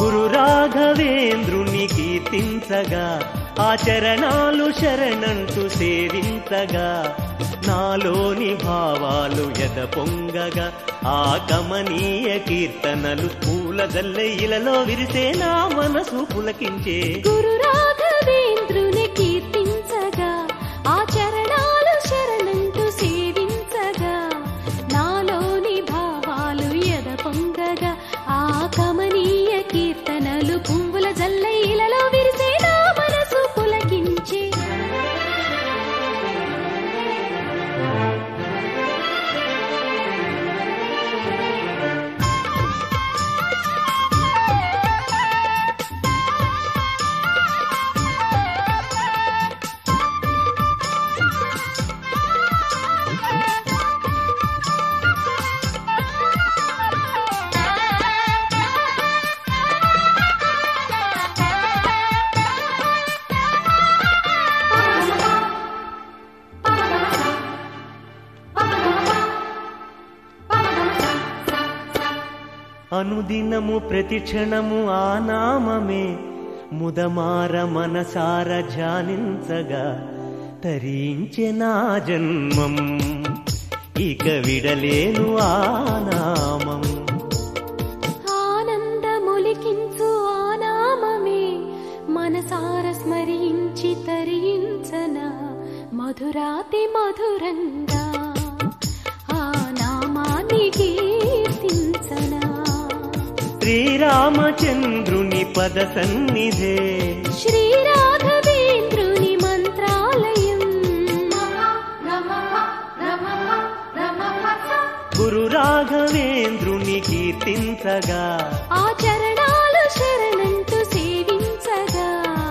గురు రాఘవేంద్రుని కీర్తించగా ఆచరణాలు శరణంటూ సేవించగా నాలోని భావాలు ఎద పొంగగా ఆ కమనీయ కీర్తనలు పూల ఇలలో విరిసే నా మనసు పులకించే గురు రాఘవేంద్రుని కీర్తించగా ఆ చరణాలు శరణంటూ సేవించగా నాలోని భావాలు ఎద పొంగగా ఆ కమనీయ కీర్తనలు పువ్వుల జల్లైలలో విరిసే నా మనసు పులకించే అనుదినము ప్రతి క్షణము ఆ నామమే ముదమార మనసార ధ్యానించగా తరించె నా జన్మం ఇక విడలేను ఆ నామం ఆనందములికించు ఆ నామమే మనసార స్మరించి తరించన మధురాతి మధురంగా ఆ నామాన్ని కీర్తించనా శ్రీరామచంద్రుని పద సన్నిధే శ్రీ రాఘవేంద్రుని మంత్రాలయం గురు రాఘవేంద్రుని కీర్తించగా ఆ చరణాలు శరణంటూ సేవించగా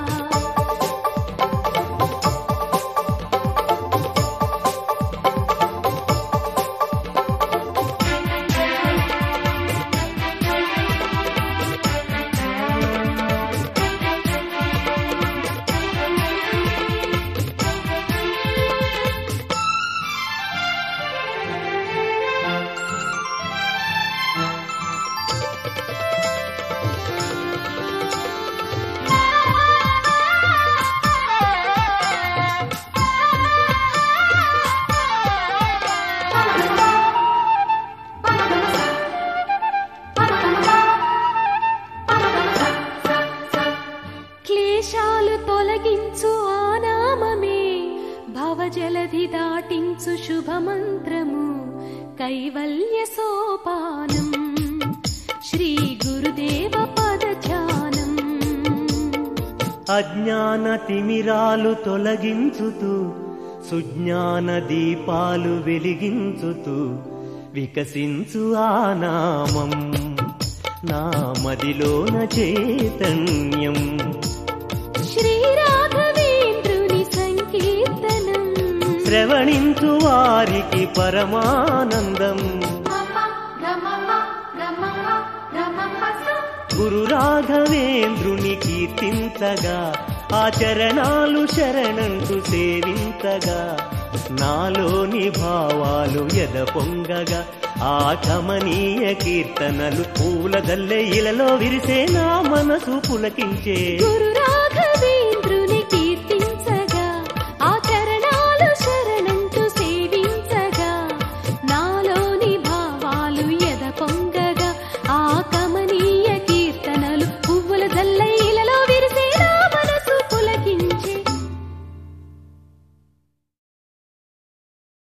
క్లేశాలు తొలగించు ఆ నామమే భవజలధి దాటించు శుభమంత్రము కైవల్య సోపానం శ్రీ గురుదేవ పదచానం అజ్ఞాన తిమిరాలు తొలగించుతూ సుజ్ఞాన దీపాలు వెలిగించుతూ వికసించు ఆ నామం నా మదిలోన చైతన్యం శ్రీ రాఘవేంద్రుని సంకీర్తనం శ్రవణించు వారికి పరమానందం గురు రాఘవేంద్రుని కీర్తించగా ఆచరణాలు శరణంటూ సేవించగా నాలోని భావాలు ఎద పొంగగా ఆ కమనీయ కీర్తనలు పూల ఇలలో విరిసే నా మనసు పులకించే గురు